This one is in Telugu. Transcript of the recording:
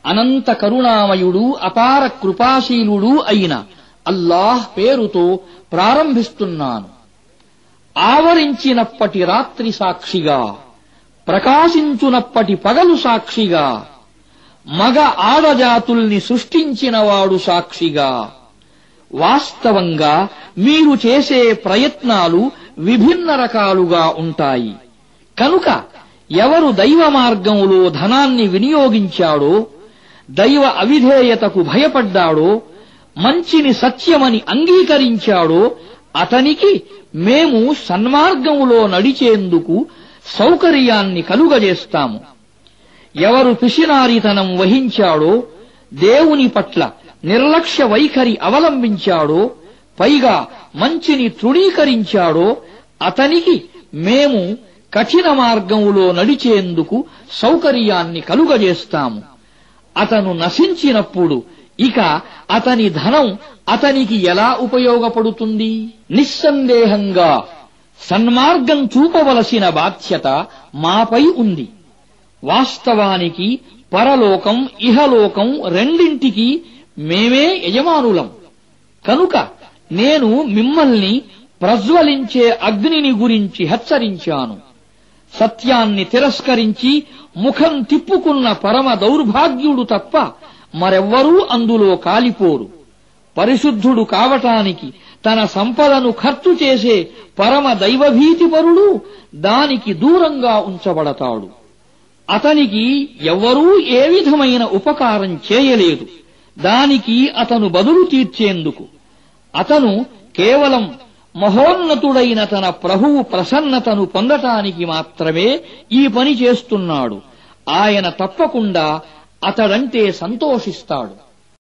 అనంత కరుణామయుడు అపార కృపాశీలుడు అయిన అల్లాహ్ పేరుతో ప్రారంభిస్తున్నాను ఆవరించినప్పటి రాత్రి సాక్షిగా ప్రకాశించునప్పటి పగలు సాక్షిగా మగ ఆడజాతుల్ని సృష్టించినవాడు సాక్షిగా వాస్తవంగా మీరు చేసే ప్రయత్నాలు విభిన్న రకాలుగా ఉంటాయి కనుక ఎవరు దైవ మార్గంలో ధనాన్ని వినియోగించాడో దైవ అవిధేయతకు భయపడ్డాడో మంచిని సత్యమని అంగీకరించాడో అతనికి మేము సన్మార్గములో నడిచేందుకు సౌకర్యాన్ని కలుగజేస్తాము ఎవరు పిసినారితనం వహించాడో దేవుని పట్ల నిర్లక్ష్య వైఖరి అవలంబించాడో పైగా మంచిని తృణీకరించాడో అతనికి మేము కఠిన మార్గములో నడిచేందుకు సౌకర్యాన్ని కలుగజేస్తాము అతను నశించినప్పుడు ఇక అతని ధనం అతనికి ఎలా ఉపయోగపడుతుంది నిస్సందేహంగా సన్మార్గం చూపవలసిన బాధ్యత మాపై ఉంది వాస్తవానికి పరలోకం ఇహలోకం రెండింటికి మేమే యజమానులం కనుక నేను మిమ్మల్ని ప్రజ్వలించే అగ్నిని గురించి హెచ్చరించాను సత్యాన్ని తిరస్కరించి ముఖం తిప్పుకున్న పరమ దౌర్భాగ్యుడు తప్ప మరెవ్వరూ అందులో కాలిపోరు పరిశుద్ధుడు కావటానికి తన సంపదను ఖర్చు చేసే పరమ దైవభీతిపరుడు దానికి దూరంగా ఉంచబడతాడు అతనికి ఎవ్వరూ ఏ విధమైన ఉపకారం చేయలేదు దానికి అతను బదులు తీర్చేందుకు అతను కేవలం మహోన్నతుడైన తన ప్రభువు ప్రసన్నతను పొందటానికి మాత్రమే ఈ పని చేస్తున్నాడు ఆయన తప్పకుండా అతడంటే సంతోషిస్తాడు